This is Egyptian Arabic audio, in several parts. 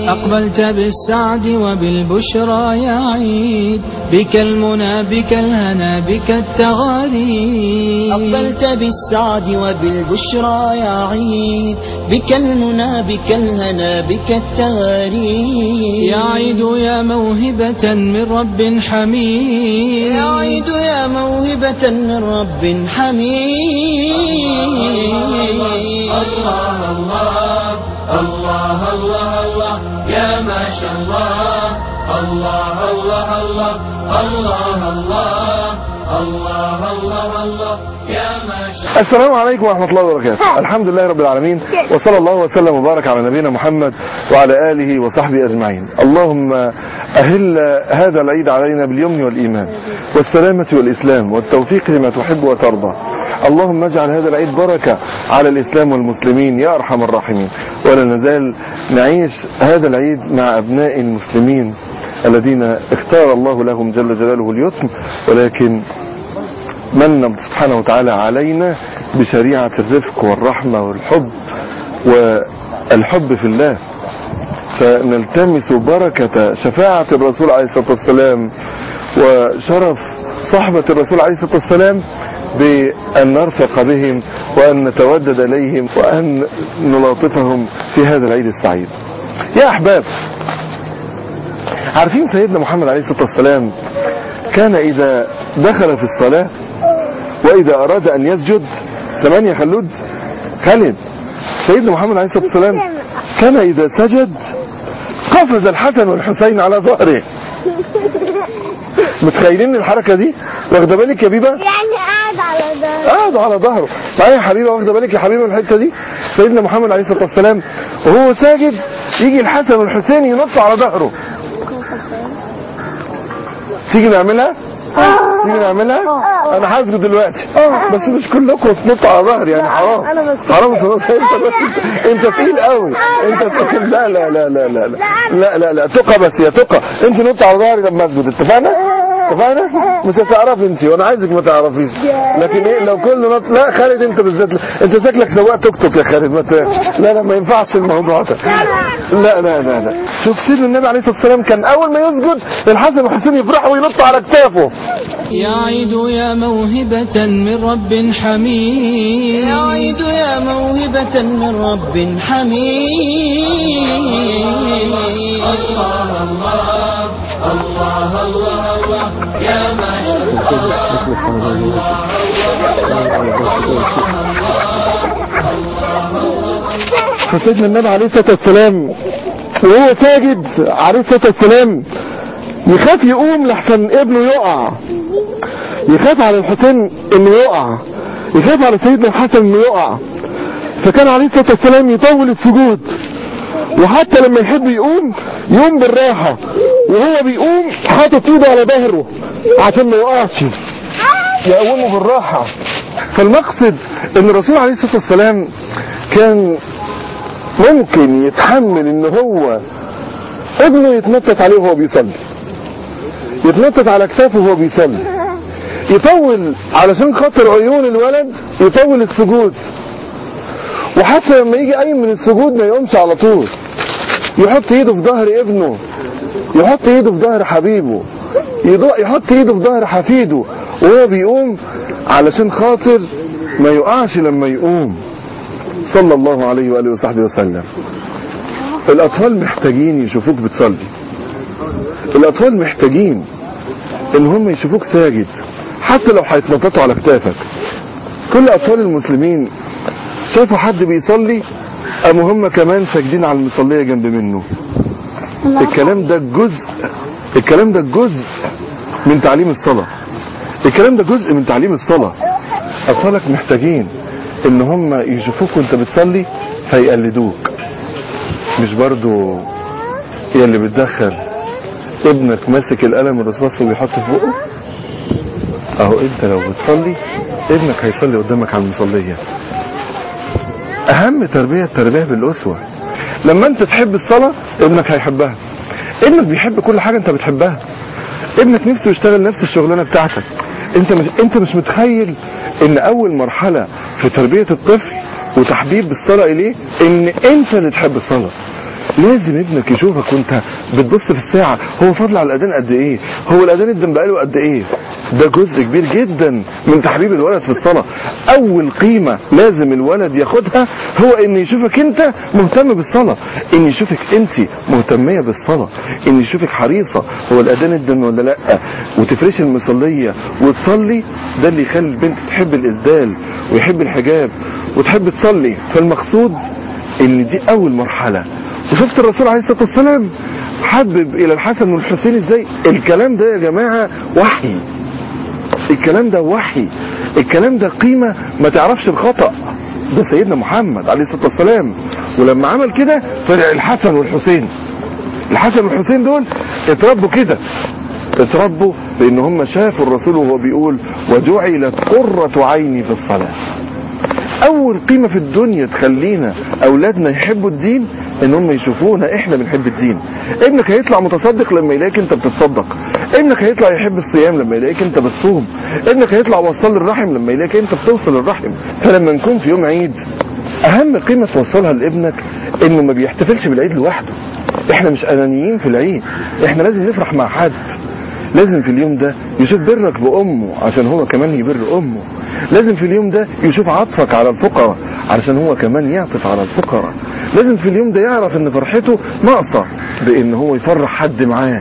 أقبلت بالسعد وبالبشرى يا عيد بك المنى بك الهنا بك التغاني أقبلت بالسعد وبالبشرى يا عيد بك المنى بك الهنا بك التغاني يا عيد يا موهبة من رب حميد يا عيد يا موهبة من رب حميد الله الله الله الله الله يا ما شاء الله الله الله الله الله الله الله الله الله يا ما شاء السلام عليكم ورحمة الله وبركاته الحمد لله رب العالمين وصلى الله وسلم وبارك على نبينا محمد وعلى آله وصحبه أجمعين اللهم أهل هذا العيد علينا باليمن والإيمان والسلامة والإسلام والتوفيق لما تحب وترضى اللهم اجعل هذا العيد بركة على الإسلام والمسلمين يا أرحم الراحمين ولا نزال نعيش هذا العيد مع أبناء المسلمين الذين اختار الله لهم جل جلاله اليتم ولكن من سبحانه وتعالى علينا بشريعة الرفق والرحمة والحب والحب في الله فنلتمس بركة شفاعة الرسول عليه الصلاة والسلام وشرف صحبة الرسول عليه الصلاة والسلام بأن نرفق بهم وأن نتودد إليهم وأن نلاطفهم في هذا العيد السعيد يا أحباب عارفين سيدنا محمد عليه الصلاة والسلام كان إذا دخل في الصلاة وإذا أراد أن يسجد ثمانية خلود خالد سيدنا محمد عليه الصلاة والسلام كان إذا سجد قفز الحسن والحسين على ظهره متخيلين الحركة دي واخده بالك يا بيبا يعني قاعد على ده قاعد على ظهره معايا يا حبيبه واخده بالك يا حبيبه من الحته دي سيدنا محمد عليه الصلاه والسلام وهو ساجد يجي الحسن والحسين ينطوا على ظهره تيجي نعملها تيجي نعملها انا هسجد دلوقتي بس مش كلكم تنطوا على ظهري يعني حرام حرام تنط انت بس انت تقيل قوي انت تقيل لا لا لا لا لا لا لا لا تقى بس يا تقى انت نط على ظهري لما اسجد اتفقنا اتفقنا مش هتعرفي انت وانا عايزك ما تعرفيش لكن ايه لو كل نط لا خالد انت بالذات انت شكلك سواق توك توك يا خالد ما ت... لا لا ما ينفعش الموضوع ده لا لا لا لا شوف سيدنا النبي عليه الصلاه والسلام كان اول ما يسجد الحسن والحسين يفرحوا وينطوا على كتافه يا عيد يا موهبة من رب حميد يا عيد يا موهبة من رب حميد الله الله الله الله الله يا ما شاء الله فسيدنا النبي عليه الصلاه والسلام وهو ساجد عليه الصلاه والسلام يخاف يقوم لحسن ابنه يقع يخاف على الحسين انه يقع يخاف على سيدنا الحسن انه يقع فكان عليه الصلاه والسلام يطول السجود وحتى لما يحب يقوم يقوم بالراحه وهو بيقوم حاطط ايده على ظهره عشان ما يقعش يقومه بالراحه فالمقصد ان الرسول عليه الصلاه والسلام كان ممكن يتحمل ان هو ابنه يتنطط عليه وهو بيصلي يتنطط على كتافه وهو بيصلي يطول علشان خاطر عيون الولد يطول السجود وحتى لما يجي قايم من السجود ما يقومش على طول يحط ايده في ظهر ابنه يحط ايده في ظهر حبيبه يضو- يحط ايده في ظهر حفيده وهو بيقوم علشان خاطر ما يقعش لما يقوم صلى الله عليه واله وصحبه وسلم الاطفال محتاجين يشوفوك بتصلي الاطفال محتاجين ان هم يشوفوك ساجد حتى لو هيتنططوا على كتافك كل اطفال المسلمين شافوا حد بيصلي قاموا هم كمان ساجدين على المصليه جنب منه الكلام ده جزء الكلام ده جزء من تعليم الصلاه الكلام ده جزء من تعليم الصلاه اطفالك محتاجين ان هم يشوفوك وانت بتصلي فيقلدوك مش برضو هي اللي بتدخل ابنك ماسك القلم الرصاص وبيحط في بقه اهو انت لو بتصلي ابنك هيصلي قدامك على المصليه اهم تربيه التربيه بالاسوه لما انت تحب الصلاه ابنك هيحبها ابنك بيحب كل حاجه انت بتحبها ابنك نفسه يشتغل نفس الشغلانه بتاعتك انت مش انت مش متخيل ان اول مرحله في تربيه الطفل وتحبيب الصلاه اليه ان انت اللي تحب الصلاه لازم ابنك يشوفك وانت بتبص في الساعة هو فاضل على الاذان قد ايه هو الاذان ادن بقاله قد ايه ده جزء كبير جدا من تحبيب الولد في الصلاة اول قيمة لازم الولد ياخدها هو ان يشوفك انت مهتم بالصلاة ان يشوفك انت مهتمية بالصلاة ان يشوفك حريصة هو الاذان ادن ولا لا وتفرش المصلية وتصلي ده اللي يخلي البنت تحب الاسدال ويحب الحجاب وتحب تصلي فالمقصود ان دي اول مرحلة وشفت الرسول عليه الصلاة والسلام حبب الى الحسن والحسين ازاي الكلام ده يا جماعة وحي الكلام ده وحي الكلام ده قيمة ما تعرفش الخطأ ده سيدنا محمد عليه الصلاة والسلام ولما عمل كده طلع الحسن والحسين الحسن والحسين دول اتربوا كده اتربوا لان هم شافوا الرسول وهو بيقول وجعلت قرة عيني في الصلاة اول قيمة في الدنيا تخلينا اولادنا يحبوا الدين ان هم يشوفونا احنا بنحب الدين ابنك هيطلع متصدق لما يلاقيك انت بتتصدق ابنك هيطلع يحب الصيام لما يلاقيك انت بتصوم ابنك هيطلع وصل الرحم لما يلاقيك انت بتوصل الرحم فلما نكون في يوم عيد اهم قيمة توصلها لابنك انه ما بيحتفلش بالعيد لوحده احنا مش انانيين في العيد احنا لازم نفرح مع حد لازم في اليوم ده يشوف برك بأمه عشان هو كمان يبر أمه لازم في اليوم ده يشوف عطفك على الفقراء علشان هو كمان يعطف على الفقراء لازم في اليوم ده يعرف ان فرحته ناقصة بان هو يفرح حد معاه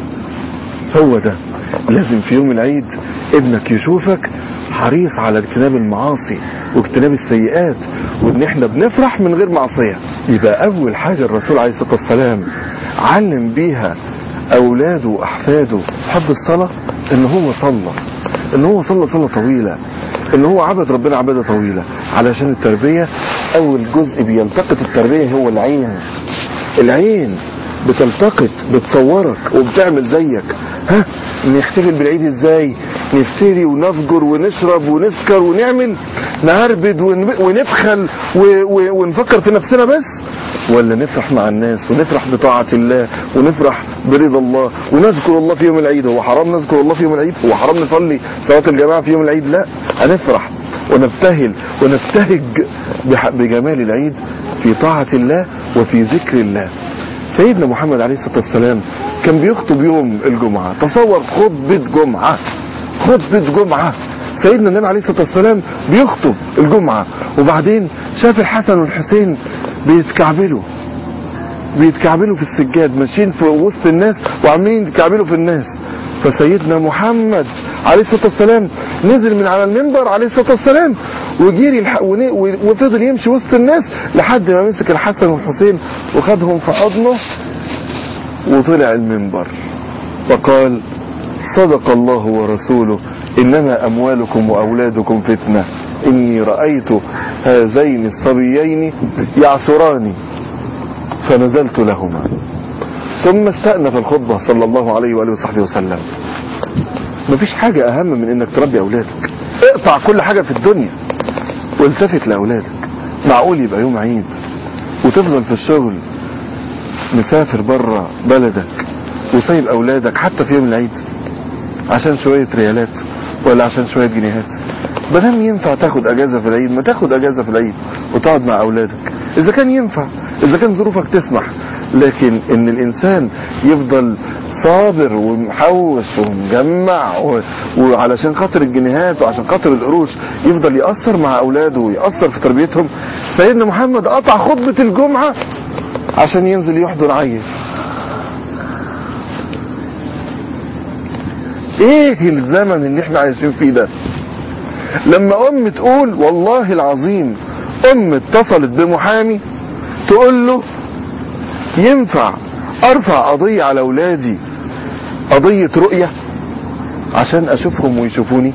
هو ده لازم في يوم العيد ابنك يشوفك حريص على اجتناب المعاصي واجتناب السيئات وان احنا بنفرح من غير معصية يبقى اول حاجة الرسول عليه الصلاة والسلام علم بيها اولاده واحفاده حب الصلاة ان هو صلى ان هو صلى صلاة طويلة ان هو عبد ربنا عبادة طويلة علشان التربية اول جزء بيلتقط التربية هو العين العين بتلتقط بتصورك وبتعمل زيك ها نحتفل بالعيد ازاي نفتري ونفجر ونشرب ونسكر ونعمل نعربد ون- ونبخل و- و- ونفكر في نفسنا بس ولا نفرح مع الناس ونفرح بطاعة الله ونفرح برضا الله ونذكر الله في يوم العيد هو حرام نذكر الله في يوم العيد هو حرام نصلي صلاة الجماعة في يوم العيد لا هنفرح ونبتهل ونبتهج بح- بجمال العيد في طاعة الله وفي ذكر الله سيدنا محمد عليه الصلاة والسلام كان بيخطب يوم الجمعة تصور خطبة جمعة خطبة جمعة سيدنا النبي عليه الصلاة والسلام بيخطب الجمعة وبعدين شاف الحسن والحسين بيتكعبلوا بيتكعبلوا في السجاد ماشيين في وسط الناس وعمالين يتكعبلوا في الناس فسيدنا محمد عليه الصلاة والسلام نزل من على المنبر عليه الصلاة والسلام وجيري الح... ون... وفضل يمشي وسط الناس لحد ما مسك الحسن والحسين وخدهم في حضنه وطلع المنبر وقال صدق الله ورسوله إنما أموالكم وأولادكم فتنة إني رأيت هذين الصبيين يعصران فنزلت لهما ثم استأنف الخطبة صلى الله عليه وآله وصحبه وسلم مفيش حاجة أهم من إنك تربي أولادك اقطع كل حاجة في الدنيا والتفت لأولادك معقول يبقى يوم عيد وتفضل في الشغل مسافر بره بلدك وسايب أولادك حتى في يوم العيد عشان شوية ريالات ولا عشان شوية جنيهات مادام ينفع تاخد اجازة في العيد ما تاخد اجازة في العيد وتقعد مع اولادك اذا كان ينفع اذا كان ظروفك تسمح لكن ان الانسان يفضل صابر ومحوش ومجمع و... وعلشان خاطر الجنيهات وعشان خاطر القروش يفضل يأثر مع اولاده ويأثر في تربيتهم سيدنا محمد قطع خطبة الجمعة عشان ينزل يحضر عيل ايه الزمن اللي احنا عايشين فيه ده لما ام تقول والله العظيم ام اتصلت بمحامي تقول له ينفع ارفع قضية على اولادي قضية رؤية عشان اشوفهم ويشوفوني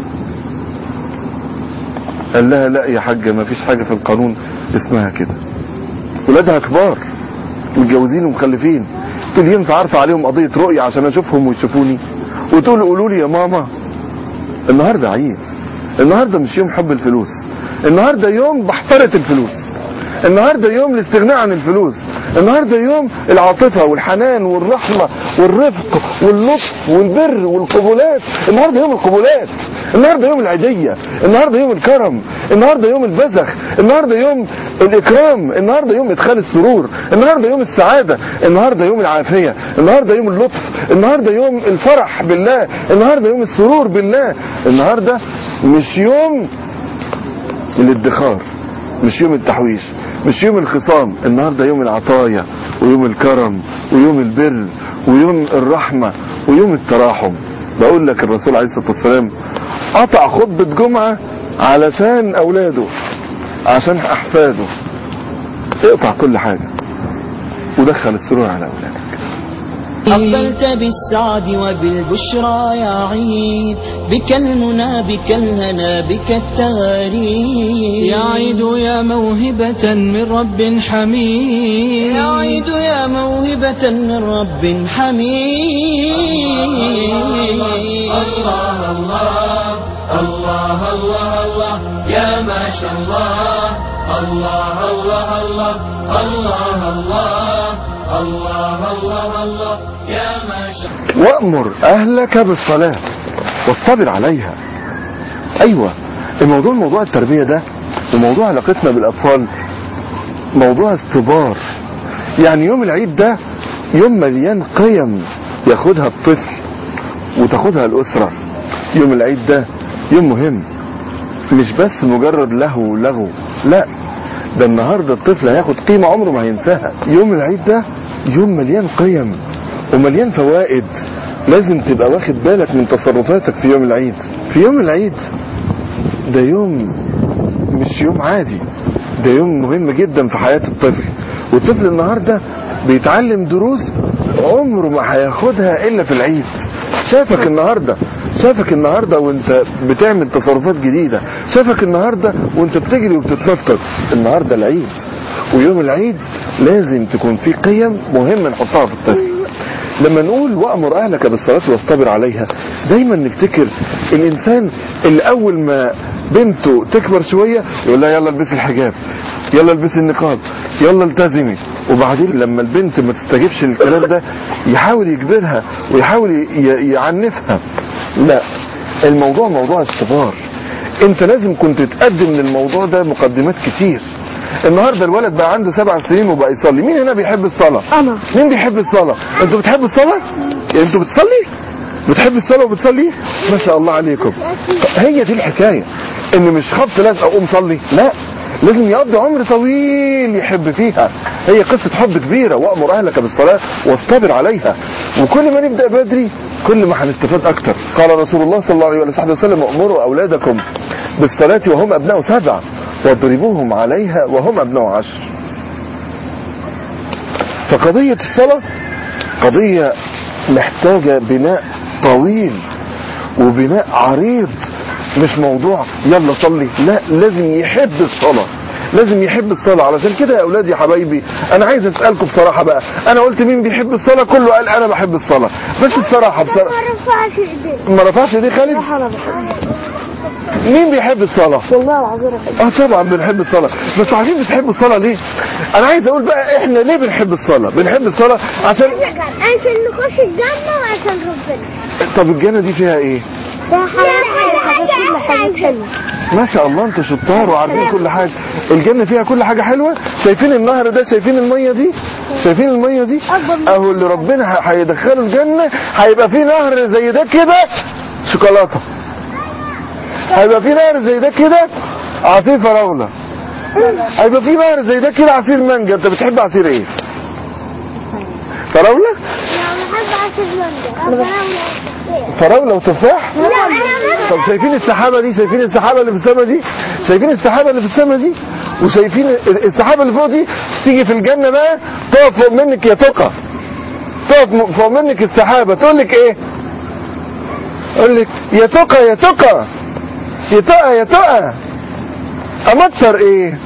قال لها لا يا حاجة ما فيش حاجة في القانون اسمها كده ولادها كبار متجوزين ومخلفين تقول ينفع ارفع عليهم قضية رؤية عشان اشوفهم ويشوفوني وتقول قولوا لي يا ماما النهاردة عيد النهاردة مش يوم حب الفلوس النهاردة يوم بحترة الفلوس النهاردة يوم الاستغناء عن الفلوس النهاردة يوم العاطفة والحنان والرحمة والرفق واللطف والبر والقبولات النهاردة يوم القبولات النهاردة يوم العيدية النهاردة يوم الكرم النهاردة يوم البذخ النهاردة يوم الاكرام النهارده يوم ادخال السرور النهارده يوم السعاده النهارده يوم العافيه النهارده يوم اللطف النهارده يوم الفرح بالله النهارده يوم السرور بالله النهارده مش يوم الادخار مش يوم التحويش مش يوم الخصام النهارده يوم العطايا ويوم الكرم ويوم البر ويوم الرحمه ويوم التراحم بقول لك الرسول عليه الصلاه والسلام قطع خطبه جمعه علشان اولاده عشان احفاده اقطع كل حاجه ودخل السرور على اولادك أقبلت بالسعد وبالبشرى يا عيد بك المنى بك الهنا بك التغاريد يا عيد يا موهبة من رب حميد يا عيد يا موهبة من رب حميد الله الله الله الله الله يا ما شاء الله الله الله الله الله الله الله الله الله يا ما شاء وأمر أهلك بالصلاة واصطبر عليها أيوة الموضوع موضوع التربية ده وموضوع علاقتنا بالأطفال موضوع استبار يعني يوم العيد ده يوم مليان قيم ياخدها الطفل وتاخدها الأسرة يوم العيد ده يوم مهم مش بس مجرد لهو لغو لا ده النهاردة الطفل هياخد قيمة عمره ما هينساها يوم العيد ده يوم مليان قيم ومليان فوائد لازم تبقى واخد بالك من تصرفاتك في يوم العيد في يوم العيد ده يوم مش يوم عادي ده يوم مهم جدا في حياة الطفل والطفل النهاردة بيتعلم دروس عمره ما هياخدها الا في العيد شافك النهاردة شافك النهاردة وانت بتعمل تصرفات جديدة شافك النهاردة وانت بتجري وبتتنطط النهاردة العيد ويوم العيد لازم تكون في قيم مهمة نحطها في الطفل لما نقول وأمر أهلك بالصلاة واصطبر عليها دايما نفتكر الإنسان اللي أول ما بنته تكبر شوية يقول لها يلا البسي الحجاب يلا البسي النقاب يلا التزمي وبعدين لما البنت ما تستجيبش للكلام ده يحاول يجبرها ويحاول ي- يعنفها لا الموضوع موضوع الصبار انت لازم كنت تقدم للموضوع ده مقدمات كتير النهارده الولد بقى عنده سبع سنين وبقى يصلي مين هنا بيحب الصلاه أنا. مين بيحب الصلاه انتوا بتحبوا الصلاه يعني انتوا بتصلي بتحب الصلاه وبتصلي ما شاء الله عليكم هي دي الحكايه ان مش خبط لازق اقوم صلي لا لازم يقضي عمر طويل يحب فيها هي قصة حب كبيرة وأمر أهلك بالصلاة واصطبر عليها وكل ما نبدأ بدري كل ما هنستفاد أكتر قال رسول الله صلى الله عليه وآله وسلم أمروا أولادكم بالصلاة وهم أبناء سبع واضربوهم عليها وهم أبناء عشر فقضية الصلاة قضية محتاجة بناء طويل وبناء عريض مش موضوع يلا صلي لا لازم يحب الصلاة لازم يحب الصلاة علشان كده يا اولادي يا حبايبي انا عايز اسألكم بصراحة بقى انا قلت مين بيحب الصلاة كله قال انا بحب الصلاة بس الصراحة بصراحة رفعش ايديك ما رفعش ايديه خالد انا بحب مين بيحب الصلاة والله العظيم اه طبعا بنحب الصلاة بس عارفين بتحبوا الصلاة ليه انا عايز اقول بقى احنا ليه بنحب الصلاة بنحب الصلاة عشان عشان نخش الجنة وعشان ربنا طب الجنة دي فيها ايه ده حاجات كل حاجات حلوة ما شاء الله انتوا شطار وعارفين كل حاجة الجنة فيها كل حاجة حلوة شايفين النهر ده شايفين المية دي شايفين المية دي اهو اللي ربنا ه- هيدخله الجنة هيبقى فيه نهر زي ده كده شوكولاتة هيبقى فيه نهر زي ده كده عصير فراولة هيبقى فيه نهر زي ده كده عصير مانجا انت بتحب عصير ايه فراولة انا بحب عصير مانجا فراولة وتفاح لا انا طب شايفين السحابة دي شايفين السحابة اللي في السماء دي شايفين السحابة اللي في السماء دي وشايفين ال- السحابة اللي فوق دي تيجي في الجنة بقى تقف فوق منك يا تقى تقف م- فوق منك السحابة تقول لك ايه تقول لك يا تقى يا تقى يا تقى يا تقى امطر ايه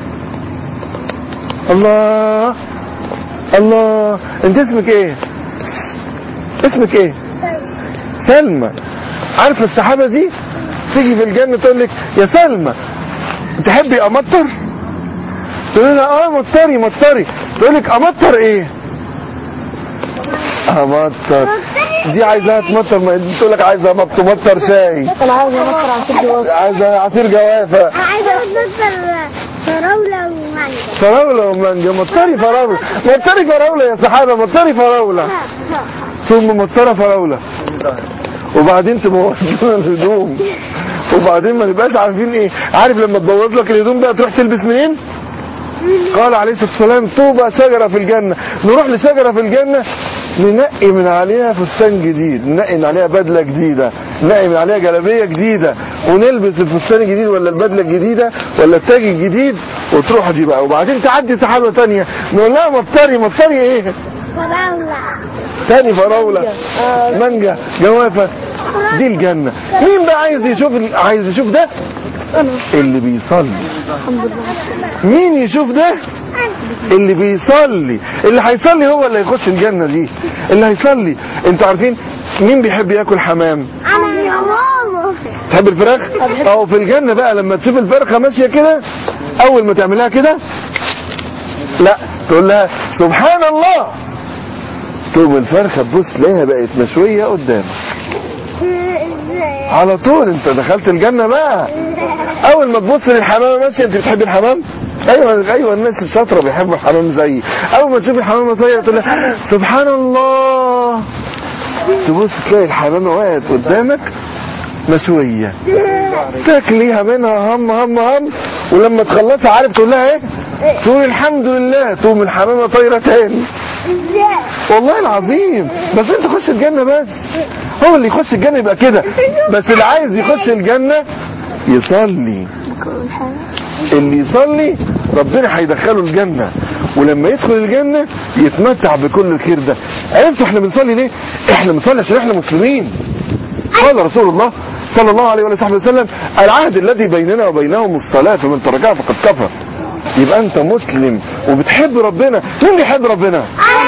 الله الله انت اسمك ايه اسمك ايه سلمى عارفه السحابه دي تيجي في الجنه تقول لك يا سلمى تحبي امطر تقول لها اه مطري مطري تقول لك امطر ايه امطر دي عايزاها تمطر ما دي تقول لك عايزه مط- تمطر شاي انا عايز امطر عصير جواز عايزه عصير جوافه عايزه امطر فراولة ومانجا فراولة ومانجا مطري فراولة مطري فراولة يا صحابة مطري فراولة ثم مطرة فراولة وبعدين تبوظ لنا الهدوم وبعدين ما نبقاش عارفين ايه عارف لما تبوظ لك الهدوم بقى تروح تلبس منين قال عليه الصلاه والسلام طوبى شجره في الجنه نروح لشجره في الجنه ننقي من عليها فستان جديد ننقي من عليها بدله جديده ننقي من عليها جلابيه جديده ونلبس الفستان الجديد ولا البدله الجديده ولا التاج الجديد وتروح دي بقى وبعدين تعدي سحابه ثانيه نقول لها مطري مطري ايه فراولة تاني فراولة مانجا جوافة دي الجنة مين بقى عايز يشوف عايز يشوف ده اللي بيصلي مين يشوف ده اللي بيصلي اللي هيصلي هو اللي هيخش الجنة دي اللي هيصلي انتوا عارفين مين بيحب ياكل حمام أنا يا ماما تحب الفراخ او في الجنة بقى لما تشوف الفرخة ماشية كده اول ما تعملها كده لا تقول لها سبحان الله تقوم الفرخة تبص تلاقيها بقت مشوية قدامك ازاي على طول انت دخلت الجنة بقى اول ما تبص للحمامة ماشية انت بتحب الحمام ايوه ايوه الناس الشاطره بيحبوا الحمام زيي اول ما تشوف الحمامه طايره تقول لها سبحان الله تبص تلاقي الحمامه وقعت قدامك مشويه تاكليها منها هم هم هم ولما تخلصها عارف تقول لها ايه تقول الحمد لله تقوم الحمامه طايره تاني ازاي والله العظيم بس انت خش الجنة بس هو اللي يخش الجنة يبقى كده بس اللي عايز يخش الجنة يصلي اللي يصلي ربنا هيدخله الجنة ولما يدخل الجنة يتمتع بكل الخير ده عرفتوا احنا بنصلي ليه احنا بنصلي عشان احنا مسلمين قال رسول الله صلى الله عليه وآله وسلم العهد الذي بيننا وبينهم الصلاة فمن تركها فقد كفر يبقى انت مسلم وبتحب ربنا مين بيحب ربنا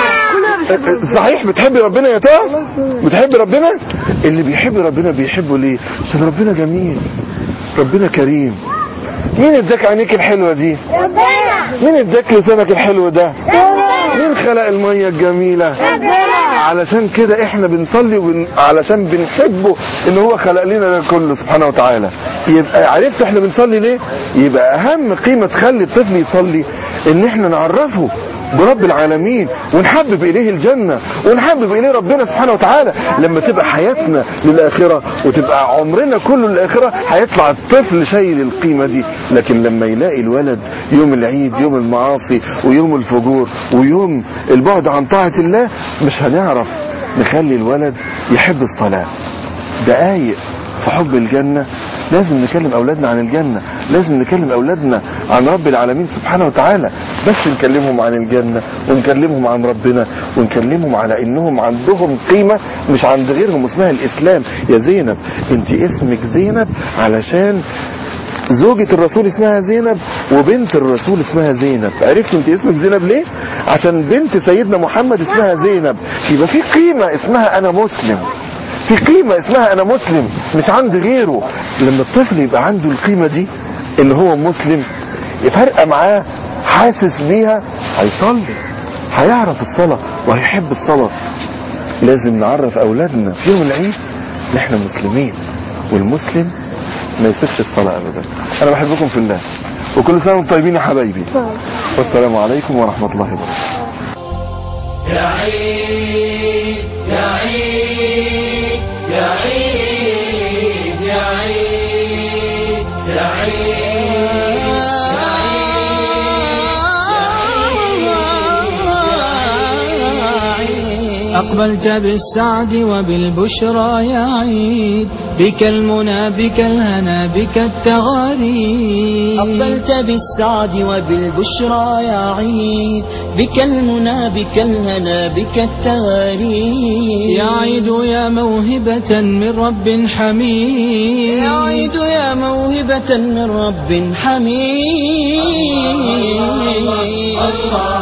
صحيح بتحب ربنا يا ترى بتحب ربنا اللي بيحب ربنا بيحبه ليه عشان ربنا جميل ربنا كريم مين اداك عينيك الحلوه دي ربنا مين اداك لسانك الحلو ده ربنا مين خلق الميه الجميله ربنا علشان كده احنا بنصلي وبن... علشان بنحبه ان هو خلق لنا ده كله سبحانه وتعالى يبقى عرفت احنا بنصلي ليه يبقى اهم قيمة تخلي الطفل يصلي ان احنا نعرفه برب العالمين ونحبب اليه الجنة ونحبب اليه ربنا سبحانه وتعالى لما تبقى حياتنا للاخرة وتبقى عمرنا كله للاخرة هيطلع الطفل شايل القيمة دي لكن لما يلاقي الولد يوم العيد يوم المعاصي ويوم الفجور ويوم البعد عن طاعة الله مش هنعرف نخلي الولد يحب الصلاة دقايق في حب الجنة لازم نكلم أولادنا عن الجنة لازم نكلم أولادنا عن رب العالمين سبحانه وتعالى بس نكلمهم عن الجنة ونكلمهم عن ربنا ونكلمهم على إنهم عندهم قيمة مش عند غيرهم اسمها الإسلام يا زينب انت اسمك زينب علشان زوجة الرسول اسمها زينب وبنت الرسول اسمها زينب عرفت انت اسمك زينب ليه عشان بنت سيدنا محمد اسمها زينب يبقى في قيمة اسمها انا مسلم في قيمة اسمها انا مسلم مش عند غيره لما الطفل يبقى عنده القيمة دي ان هو مسلم يفرق معاه حاسس بيها هيصلي هيعرف الصلاة وهيحب الصلاة لازم نعرف اولادنا في يوم العيد ان احنا مسلمين والمسلم ما يسيبش الصلاة ابدا انا بحبكم في الله وكل سنة وانتم طيبين يا حبايبي والسلام عليكم ورحمة الله وبركاته يا عيد يا عيد يا عيد يا عيد يا عيد أقبلت بالسعد وبالبشرى يا عيد بك المنى بك الهنا بك التغاريد أقبلت بالسعد وبالبشرى يا عيد بك المنى بك الهنا بك التغاريد يا عيد يا موهبة من رب حميد يا عيد يا موهبة من رب حميد الله